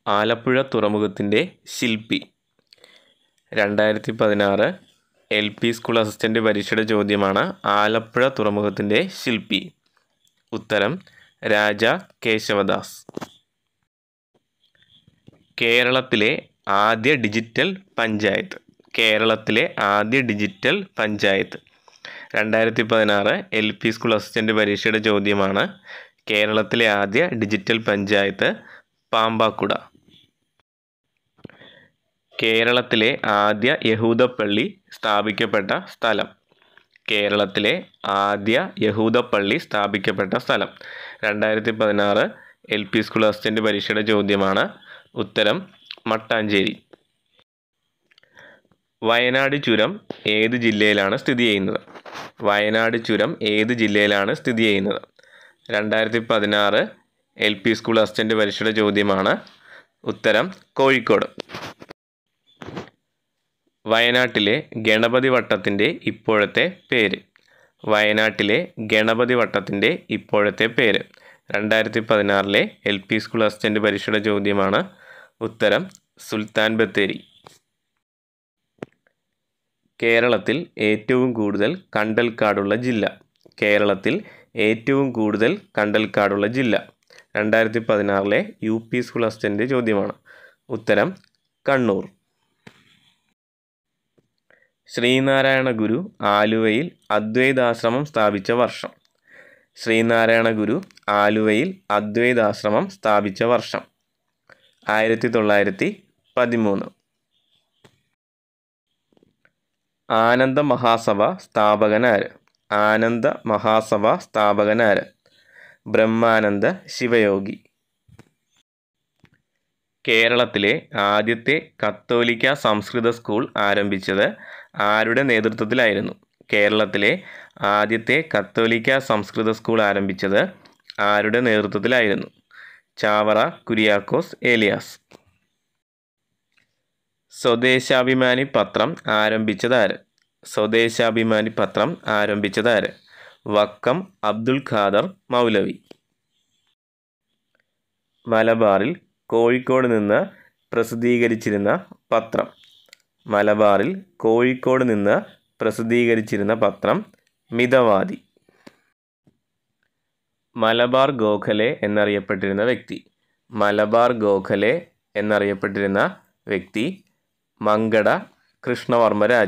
ആലപ്പുഴ തുറമുഖത്തിൻ്റെ ശില്പി രണ്ടായിരത്തി പതിനാറ് എൽ പി സ്കൂൾ അസിസ്റ്റൻ്റ് പരീക്ഷയുടെ ചോദ്യമാണ് ആലപ്പുഴ തുറമുഖത്തിൻ്റെ ശില്പി ഉത്തരം രാജ കേശവദാസ് കേരളത്തിലെ ആദ്യ ഡിജിറ്റൽ പഞ്ചായത്ത് കേരളത്തിലെ ആദ്യ ഡിജിറ്റൽ പഞ്ചായത്ത് രണ്ടായിരത്തി പതിനാറ് എൽ പി സ്കൂൾ അസിസ്റ്റൻ്റ് പരീക്ഷയുടെ ചോദ്യമാണ് കേരളത്തിലെ ആദ്യ ഡിജിറ്റൽ പഞ്ചായത്ത് പാമ്പാക്കുട കേരളത്തിലെ ആദ്യ യഹൂദ പള്ളി സ്ഥാപിക്കപ്പെട്ട സ്ഥലം കേരളത്തിലെ ആദ്യ യഹൂദ പള്ളി സ്ഥാപിക്കപ്പെട്ട സ്ഥലം രണ്ടായിരത്തി പതിനാറ് എൽ പി സ്കൂൾ അസിസ്റ്റൻ്റ് പരീക്ഷയുടെ ചോദ്യമാണ് ഉത്തരം മട്ടാഞ്ചേരി വയനാട് ചുരം ഏത് ജില്ലയിലാണ് സ്ഥിതി ചെയ്യുന്നത് വയനാട് ചുരം ഏത് ജില്ലയിലാണ് സ്ഥിതി ചെയ്യുന്നത് രണ്ടായിരത്തി പതിനാറ് എൽ പി സ്കൂൾ അസിസ്റ്റൻ്റ് പരീക്ഷയുടെ ചോദ്യമാണ് ഉത്തരം കോഴിക്കോട് വയനാട്ടിലെ ഗണപതി വട്ടത്തിൻ്റെ ഇപ്പോഴത്തെ പേര് വയനാട്ടിലെ ഗണപതി വട്ടത്തിൻ്റെ ഇപ്പോഴത്തെ പേര് രണ്ടായിരത്തി പതിനാറിലെ എൽ പി സ്കൂൾ അസിസ്റ്റൻ്റ് പരീക്ഷയുടെ ചോദ്യമാണ് ഉത്തരം സുൽത്താൻ ബത്തേരി കേരളത്തിൽ ഏറ്റവും കൂടുതൽ കണ്ടൽക്കാടുള്ള ജില്ല കേരളത്തിൽ ഏറ്റവും കൂടുതൽ കണ്ടൽക്കാടുള്ള ജില്ല രണ്ടായിരത്തി പതിനാറിലെ യു പി സ്കൂൾ അസിസ്റ്റൻ്റ് ചോദ്യമാണ് ഉത്തരം കണ്ണൂർ ശ്രീനാരായണ ഗുരു ആലുവയിൽ അദ്വൈതാശ്രമം സ്ഥാപിച്ച വർഷം ശ്രീനാരായണ ഗുരു ആലുവയിൽ അദ്വൈതാശ്രമം സ്ഥാപിച്ച വർഷം ആയിരത്തി തൊള്ളായിരത്തി പതിമൂന്ന് ആനന്ദ മഹാസഭ സ്ഥാപകനാര് ആനന്ദ മഹാസഭ സ്ഥാപകനാര് ബ്രഹ്മാനന്ദ ശിവയോഗി കേരളത്തിലെ ആദ്യത്തെ കത്തോലിക്ക സംസ്കൃത സ്കൂൾ ആരംഭിച്ചത് ആരുടെ നേതൃത്വത്തിലായിരുന്നു കേരളത്തിലെ ആദ്യത്തെ കത്തോലിക്ക സംസ്കൃത സ്കൂൾ ആരംഭിച്ചത് ആരുടെ നേതൃത്വത്തിലായിരുന്നു ചാവറ കുര്യാക്കോസ് ഏലിയാസ് സ്വദേശാഭിമാനി പത്രം ആരംഭിച്ചതാര് സ്വദേശാഭിമാനി പത്രം ആരംഭിച്ചതാര് വക്കം അബ്ദുൽ ഖാദർ മൗലവി മലബാറിൽ കോഴിക്കോട് നിന്ന് പ്രസിദ്ധീകരിച്ചിരുന്ന പത്രം മലബാറിൽ കോഴിക്കോട് നിന്ന് പ്രസിദ്ധീകരിച്ചിരുന്ന പത്രം മിതവാദി മലബാർ ഗോഖലെ എന്നറിയപ്പെട്ടിരുന്ന വ്യക്തി മലബാർ ഗോഖലെ എന്നറിയപ്പെട്ടിരുന്ന വ്യക്തി മങ്കട കൃഷ്ണവർമ്മ രാജ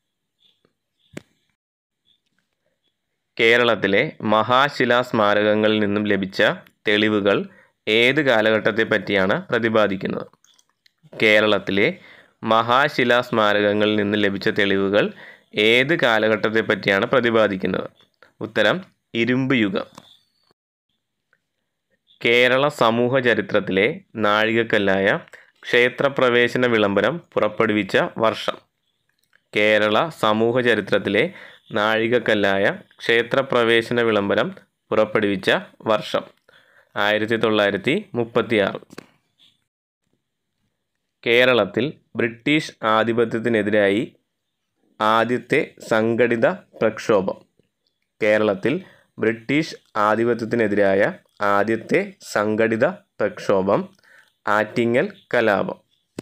കേരളത്തിലെ മഹാശിലാ സ്മാരകങ്ങളിൽ നിന്നും ലഭിച്ച തെളിവുകൾ ഏത് കാലഘട്ടത്തെ പറ്റിയാണ് പ്രതിപാദിക്കുന്നത് കേരളത്തിലെ മഹാശിലാ സ്മാരകങ്ങളിൽ നിന്ന് ലഭിച്ച തെളിവുകൾ ഏത് കാലഘട്ടത്തെ പറ്റിയാണ് പ്രതിപാദിക്കുന്നത് ഉത്തരം ഇരുമ്പ് യുഗം കേരള സമൂഹ ചരിത്രത്തിലെ നാഴികക്കല്ലായ ക്ഷേത്രപ്രവേശന വിളംബരം പുറപ്പെടുവിച്ച വർഷം കേരള സമൂഹ ചരിത്രത്തിലെ നാഴികക്കല്ലായ ക്ഷേത്രപ്രവേശന വിളംബരം പുറപ്പെടുവിച്ച വർഷം ആയിരത്തി തൊള്ളായിരത്തി മുപ്പത്തിയാറ് കേരളത്തിൽ ബ്രിട്ടീഷ് ആധിപത്യത്തിനെതിരായി ആദ്യത്തെ സംഘടിത പ്രക്ഷോഭം കേരളത്തിൽ ബ്രിട്ടീഷ് ആധിപത്യത്തിനെതിരായ ആദ്യത്തെ സംഘടിത പ്രക്ഷോഭം ആറ്റിങ്ങൽ കലാപം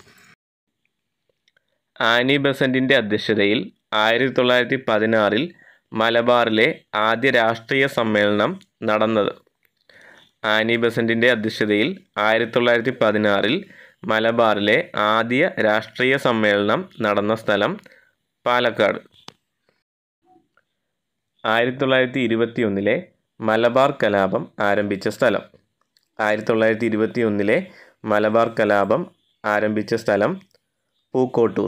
ആനി ബസന്റിൻ്റെ അധ്യക്ഷതയിൽ ആയിരത്തി തൊള്ളായിരത്തി പതിനാറിൽ മലബാറിലെ ആദ്യ രാഷ്ട്രീയ സമ്മേളനം നടന്നത് ആനി ബസന്റിൻ്റെ അധ്യക്ഷതയിൽ ആയിരത്തി തൊള്ളായിരത്തി പതിനാറിൽ മലബാറിലെ ആദ്യ രാഷ്ട്രീയ സമ്മേളനം നടന്ന സ്ഥലം പാലക്കാട് ആയിരത്തി തൊള്ളായിരത്തി ഇരുപത്തി ഒന്നിലെ മലബാർ കലാപം ആരംഭിച്ച സ്ഥലം ആയിരത്തി തൊള്ളായിരത്തി ഇരുപത്തി ഒന്നിലെ മലബാർ കലാപം ആരംഭിച്ച സ്ഥലം പൂക്കോട്ടൂർ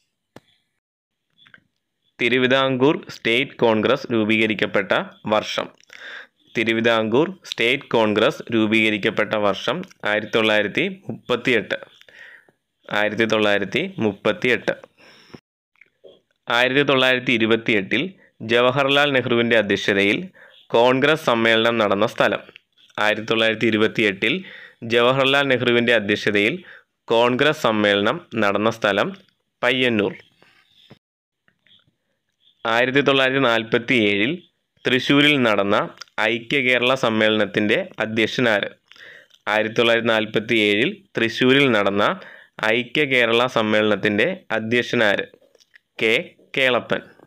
തിരുവിതാംകൂർ സ്റ്റേറ്റ് കോൺഗ്രസ് രൂപീകരിക്കപ്പെട്ട വർഷം തിരുവിതാംകൂർ സ്റ്റേറ്റ് കോൺഗ്രസ് രൂപീകരിക്കപ്പെട്ട വർഷം ആയിരത്തി തൊള്ളായിരത്തി മുപ്പത്തി എട്ട് ആയിരത്തി തൊള്ളായിരത്തി മുപ്പത്തി എട്ട് ആയിരത്തി തൊള്ളായിരത്തി ഇരുപത്തി എട്ടിൽ ജവഹർലാൽ നെഹ്റുവിൻ്റെ അധ്യക്ഷതയിൽ കോൺഗ്രസ് സമ്മേളനം നടന്ന സ്ഥലം ആയിരത്തി തൊള്ളായിരത്തി ഇരുപത്തി എട്ടിൽ ജവഹർലാൽ നെഹ്റുവിൻ്റെ അധ്യക്ഷതയിൽ കോൺഗ്രസ് സമ്മേളനം നടന്ന സ്ഥലം പയ്യന്നൂർ ആയിരത്തി തൊള്ളായിരത്തി നാൽപ്പത്തി ഏഴിൽ തൃശ്ശൂരിൽ നടന്ന ഐക്യ കേരള സമ്മേളനത്തിൻ്റെ അധ്യക്ഷനാര് ആയിരത്തി തൊള്ളായിരത്തി നാൽപ്പത്തി ഏഴിൽ തൃശ്ശൂരിൽ നടന്ന ഐക്യ കേരള സമ്മേളനത്തിൻ്റെ അധ്യക്ഷനാര് കെ കേളപ്പൻ